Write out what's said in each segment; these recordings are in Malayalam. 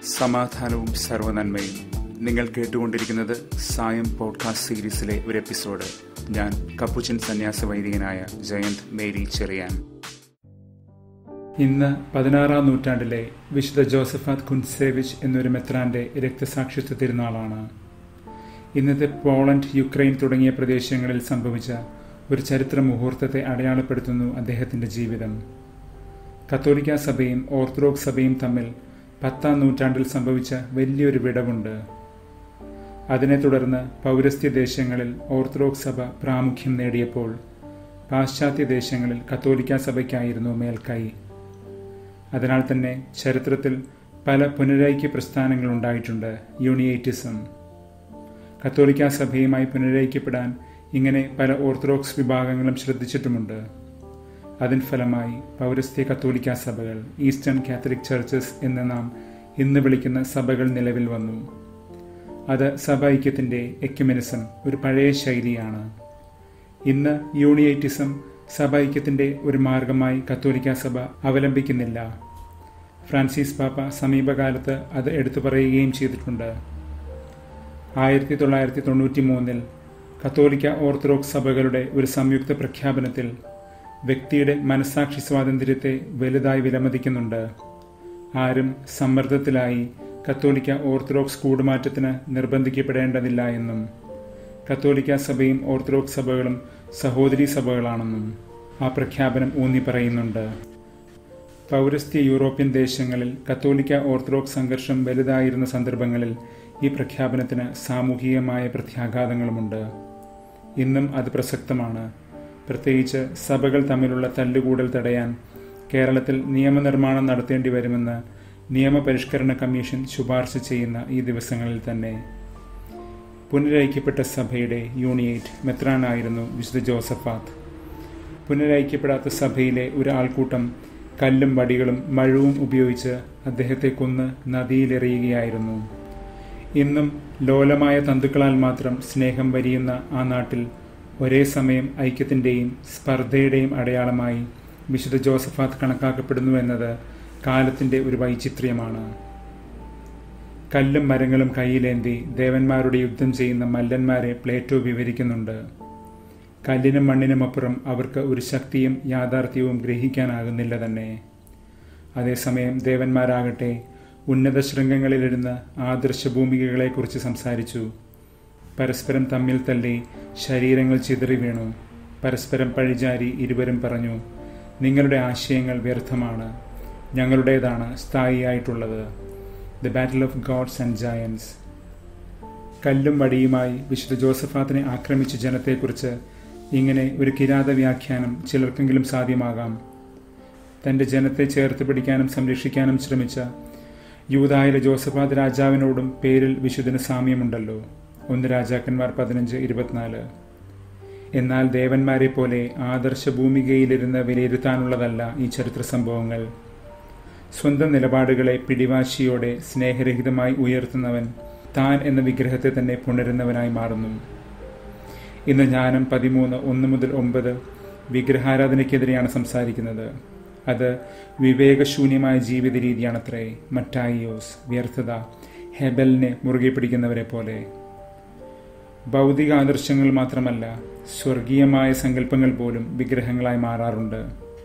സമാധാനവും സർവനന്മയും നിങ്ങൾ കേട്ടുകൊണ്ടിരിക്കുന്നത് സായം പോഡ്കാസ്റ്റ് സീരീസിലെ ഒരു എപ്പിസോഡ് ഞാൻ കപ്പുച്ചൻ സന്യാസ വൈദികനായ ജയന്ത് മേരി ചെറിയാൻ ഇന്ന് പതിനാറാം നൂറ്റാണ്ടിലെ വിശുദ്ധ ജോസഫാത്ത് കുൻസേവിച്ച് എന്നൊരു മെത്രാന്റെ രക്തസാക്ഷിത്വ തിരുനാളാണ് ഇന്നത്തെ പോളണ്ട് യുക്രൈൻ തുടങ്ങിയ പ്രദേശങ്ങളിൽ സംഭവിച്ച ഒരു ചരിത്ര മുഹൂർത്തത്തെ അടയാളപ്പെടുത്തുന്നു അദ്ദേഹത്തിന്റെ ജീവിതം കത്തോലിക്ക സഭയും ഓർത്തഡോക്സ് സഭയും തമ്മിൽ പത്താം നൂറ്റാണ്ടിൽ സംഭവിച്ച വലിയൊരു വിടവുണ്ട് അതിനെ തുടർന്ന് പൗരസ്ത്യ ദേശങ്ങളിൽ ഓർത്തഡോക്സ് സഭ പ്രാമുഖ്യം നേടിയപ്പോൾ പാശ്ചാത്യ ദേശങ്ങളിൽ കത്തോലിക്ക സഭയ്ക്കായിരുന്നു മേൽക്കൈ അതിനാൽ തന്നെ ചരിത്രത്തിൽ പല പുനരൈക്യ പ്രസ്ഥാനങ്ങൾ ഉണ്ടായിട്ടുണ്ട് യൂണിയേറ്റിസം കത്തോലിക്ക സഭയുമായി പുനരൈക്യപ്പെടാൻ ഇങ്ങനെ പല ഓർത്തഡോക്സ് വിഭാഗങ്ങളും ശ്രദ്ധിച്ചിട്ടുമുണ്ട് അതിൻ ഫലമായി പൗരസ്ത്യ കത്തോലിക്ക സഭകൾ ഈസ്റ്റേൺ കാത്തലിക് ചർച്ചസ് എന്ന് നാം ഇന്ന് വിളിക്കുന്ന സഭകൾ നിലവിൽ വന്നു അത് സഭ ഐക്യത്തിന്റെ എക്യുമെനിസം ഒരു പഴയ ശൈലിയാണ് ഇന്ന് യൂണിയേറ്റിസം സഭ ഐക്യത്തിന്റെ ഒരു മാർഗമായി കത്തോലിക്ക സഭ അവലംബിക്കുന്നില്ല ഫ്രാൻസിസ് പാപ്പ സമീപകാലത്ത് അത് എടുത്തു പറയുകയും ചെയ്തിട്ടുണ്ട് ആയിരത്തി തൊള്ളായിരത്തി തൊണ്ണൂറ്റി മൂന്നിൽ കത്തോലിക്ക ഓർത്തഡോക്സ് സഭകളുടെ ഒരു സംയുക്ത പ്രഖ്യാപനത്തിൽ വ്യക്തിയുടെ മനസാക്ഷി സ്വാതന്ത്ര്യത്തെ വലുതായി വിലമതിക്കുന്നുണ്ട് ആരും സമ്മർദ്ദത്തിലായി കത്തോലിക്ക ഓർത്തഡോക്സ് കൂടുമാറ്റത്തിന് നിർബന്ധിക്കപ്പെടേണ്ടതില്ല എന്നും കത്തോലിക്ക സഭയും ഓർത്തഡോക്സ് സഭകളും സഹോദരി സഭകളാണെന്നും ആ പ്രഖ്യാപനം ഊന്നി പറയുന്നുണ്ട് പൗരസ്ത്യ യൂറോപ്യൻ ദേശങ്ങളിൽ കത്തോലിക്ക ഓർത്തഡോക്സ് സംഘർഷം വലുതായിരുന്ന സന്ദർഭങ്ങളിൽ ഈ പ്രഖ്യാപനത്തിന് സാമൂഹികമായ പ്രത്യാഘാതങ്ങളുമുണ്ട് ഇന്നും അത് പ്രസക്തമാണ് പ്രത്യേകിച്ച് സഭകൾ തമ്മിലുള്ള തല്ലുകൂടൽ തടയാൻ കേരളത്തിൽ നിയമനിർമ്മാണം നടത്തേണ്ടി വരുമെന്ന് നിയമപരിഷ്കരണ കമ്മീഷൻ ശുപാർശ ചെയ്യുന്ന ഈ ദിവസങ്ങളിൽ തന്നെ പുനരൈക്യപ്പെട്ട സഭയുടെ യൂണിയേറ്റ് മെത്രാനായിരുന്നു വിശുദ്ധ ജോസഫാത്ത് പുനരൈക്യപ്പെടാത്ത സഭയിലെ ഒരു ആൾക്കൂട്ടം കല്ലും വടികളും മഴവും ഉപയോഗിച്ച് അദ്ദേഹത്തെ കൊന്ന് നദിയിലെറിയുകയായിരുന്നു ഇന്നും ലോലമായ തന്തുക്കളാൽ മാത്രം സ്നേഹം വരിയുന്ന ആ നാട്ടിൽ ഒരേ സമയം ഐക്യത്തിൻ്റെയും സ്പർദ്ധയുടെയും അടയാളമായി വിശുദ്ധ ജോസഫാത്ത് കണക്കാക്കപ്പെടുന്നു എന്നത് കാലത്തിൻ്റെ ഒരു വൈചിത്ര്യമാണ് കല്ലും മരങ്ങളും കയ്യിലേന്തി ദേവന്മാരുടെ യുദ്ധം ചെയ്യുന്ന മല്ലന്മാരെ പ്ലേറ്റോ വിവരിക്കുന്നുണ്ട് കല്ലിനും മണ്ണിനുമപ്പുറം അവർക്ക് ഒരു ശക്തിയും യാഥാർത്ഥ്യവും ഗ്രഹിക്കാനാകുന്നില്ല തന്നെ അതേസമയം ദേവന്മാരാകട്ടെ ഉന്നത ശൃംഗങ്ങളിലിരുന്ന് ആദർശഭൂമികകളെക്കുറിച്ച് സംസാരിച്ചു പരസ്പരം തമ്മിൽ തല്ലി ശരീരങ്ങൾ ചിതറി വീണു പരസ്പരം പഴിചാരി ഇരുവരും പറഞ്ഞു നിങ്ങളുടെ ആശയങ്ങൾ വ്യർത്ഥമാണ് ഞങ്ങളുടേതാണ് സ്ഥായിയായിട്ടുള്ളത് the battle of gods and giants കല്ലും വടിയുമായി വിശുദ്ധ ജോസഫാത്തിനെ ആക്രമിച്ച ജനത്തെക്കുറിച്ച് ഇങ്ങനെ ഒരു കിരാത വ്യാഖ്യാനം ചിലർക്കെങ്കിലും സാധ്യമാകാം തന്റെ ജനത്തെ ചേർത്ത് പിടിക്കാനും സംരക്ഷിക്കാനും ശ്രമിച്ച യൂതായിലെ ജോസഫാത്ത് രാജാവിനോടും പേരിൽ വിശുദ്ധന് സാമ്യമുണ്ടല്ലോ ഒന്ന് രാജാക്കന്മാർ പതിനഞ്ച് ഇരുപത്തിനാല് എന്നാൽ ദേവന്മാരെ പോലെ ആദർശ ഭൂമികയിലിരുന്ന് വിലയിരുത്താനുള്ളതല്ല ഈ ചരിത്ര സംഭവങ്ങൾ സ്വന്തം നിലപാടുകളെ പിടിവാശിയോടെ സ്നേഹരഹിതമായി ഉയർത്തുന്നവൻ താൻ എന്ന വിഗ്രഹത്തെ തന്നെ പുണരുന്നവനായി മാറുന്നു ഇന്ന് ജ്ഞാനം പതിമൂന്ന് ഒന്ന് മുതൽ ഒമ്പത് വിഗ്രഹാരാധനയ്ക്കെതിരെയാണ് സംസാരിക്കുന്നത് അത് വിവേകശൂന്യമായ ജീവിത രീതിയാണത്രേ മറ്റായിയോസ് വ്യർത്ഥത ഹെബലിനെ മുറുകെ പിടിക്കുന്നവരെ പോലെ ഭൗതിക ആദർശങ്ങൾ മാത്രമല്ല സ്വർഗീയമായ സങ്കല്പങ്ങൾ പോലും വിഗ്രഹങ്ങളായി മാറാറുണ്ട്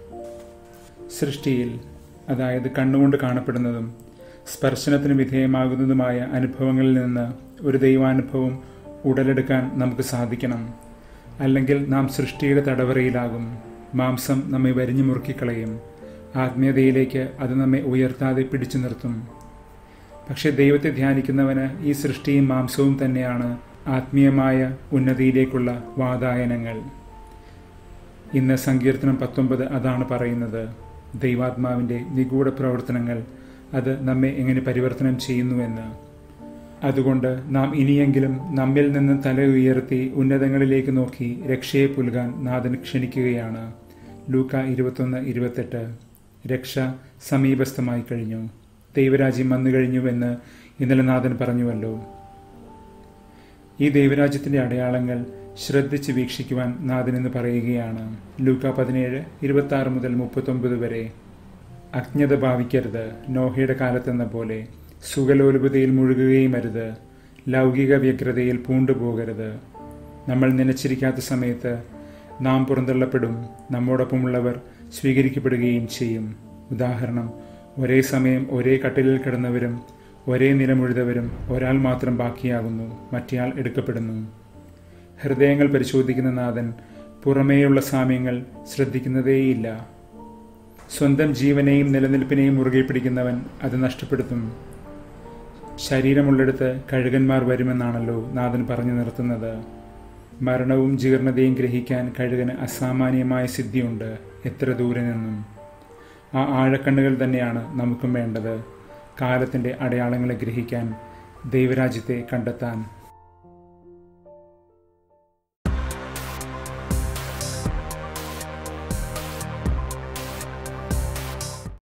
സൃഷ്ടിയിൽ അതായത് കണ്ണുകൊണ്ട് കാണപ്പെടുന്നതും സ്പർശനത്തിന് വിധേയമാകുന്നതുമായ അനുഭവങ്ങളിൽ നിന്ന് ഒരു ദൈവാനുഭവം ഉടലെടുക്കാൻ നമുക്ക് സാധിക്കണം അല്ലെങ്കിൽ നാം സൃഷ്ടിയുടെ തടവറയിലാകും മാംസം നമ്മെ വരിഞ്ഞു മുറുക്കിക്കളയും ആത്മീയതയിലേക്ക് അത് നമ്മെ ഉയർത്താതെ പിടിച്ചു നിർത്തും പക്ഷെ ദൈവത്തെ ധ്യാനിക്കുന്നവന് ഈ സൃഷ്ടിയും മാംസവും തന്നെയാണ് ആത്മീയമായ ഉന്നതിയിലേക്കുള്ള വാതായനങ്ങൾ ഇന്ന് സങ്കീർത്തനം പത്തൊമ്പത് അതാണ് പറയുന്നത് ദൈവാത്മാവിൻ്റെ നിഗൂഢ പ്രവർത്തനങ്ങൾ അത് നമ്മെ എങ്ങനെ പരിവർത്തനം ചെയ്യുന്നുവെന്ന് അതുകൊണ്ട് നാം ഇനിയെങ്കിലും നമ്മിൽ നിന്ന് തല ഉയർത്തി ഉന്നതങ്ങളിലേക്ക് നോക്കി രക്ഷയെ പുൽകാൻ നാഥൻ ക്ഷണിക്കുകയാണ് ലൂക്ക ഇരുപത്തൊന്ന് ഇരുപത്തെട്ട് രക്ഷ സമീപസ്ഥമായി കഴിഞ്ഞു ദൈവരാജ്യം വന്നു കഴിഞ്ഞുവെന്ന് ഇന്നലെ നാഥൻ പറഞ്ഞുവല്ലോ ഈ ദൈവരാജ്യത്തിന്റെ അടയാളങ്ങൾ ശ്രദ്ധിച്ച് വീക്ഷിക്കുവാൻ നാഥനെന്ന് പറയുകയാണ് ലൂക്ക പതിനേഴ് ഇരുപത്തി ആറ് മുതൽ മുപ്പത്തൊമ്പത് വരെ അജ്ഞത ഭാവിക്കരുത് നോഹയുടെ കാലത്തെന്ന പോലെ സുഖലോലുപതയിൽ മുഴുകുകയും അരുത് ലൗകിക വ്യഗ്രതയിൽ പൂണ്ടുപോകരുത് നമ്മൾ നനച്ചിരിക്കാത്ത സമയത്ത് നാം പുറന്തള്ളപ്പെടും നമ്മോടൊപ്പമുള്ളവർ സ്വീകരിക്കപ്പെടുകയും ചെയ്യും ഉദാഹരണം ഒരേ സമയം ഒരേ കട്ടിലിൽ കിടന്നവരും ഒരേ നിലമുഴുതവരും ഒരാൾ മാത്രം ബാക്കിയാകുന്നു മറ്റേയാൾ എടുക്കപ്പെടുന്നു ഹൃദയങ്ങൾ പരിശോധിക്കുന്ന നാഥൻ പുറമേയുള്ള സാമ്യങ്ങൾ ശ്രദ്ധിക്കുന്നതേയില്ല സ്വന്തം ജീവനെയും നിലനിൽപ്പിനെയും മുറുകെ പിടിക്കുന്നവൻ അത് നഷ്ടപ്പെടുത്തും ശരീരമുള്ളിടത്ത് കഴുകന്മാർ വരുമെന്നാണല്ലോ നാഥൻ പറഞ്ഞു നിർത്തുന്നത് മരണവും ജീർണതയും ഗ്രഹിക്കാൻ കഴുകന് അസാമാന്യമായ സിദ്ധിയുണ്ട് എത്ര ദൂരെ നിന്നും ആ ആഴക്കണ്ണുകൾ തന്നെയാണ് നമുക്കും വേണ്ടത് കാലത്തിൻ്റെ അടയാളങ്ങളെ ഗ്രഹിക്കാൻ ദൈവരാജ്യത്തെ കണ്ടെത്താൻ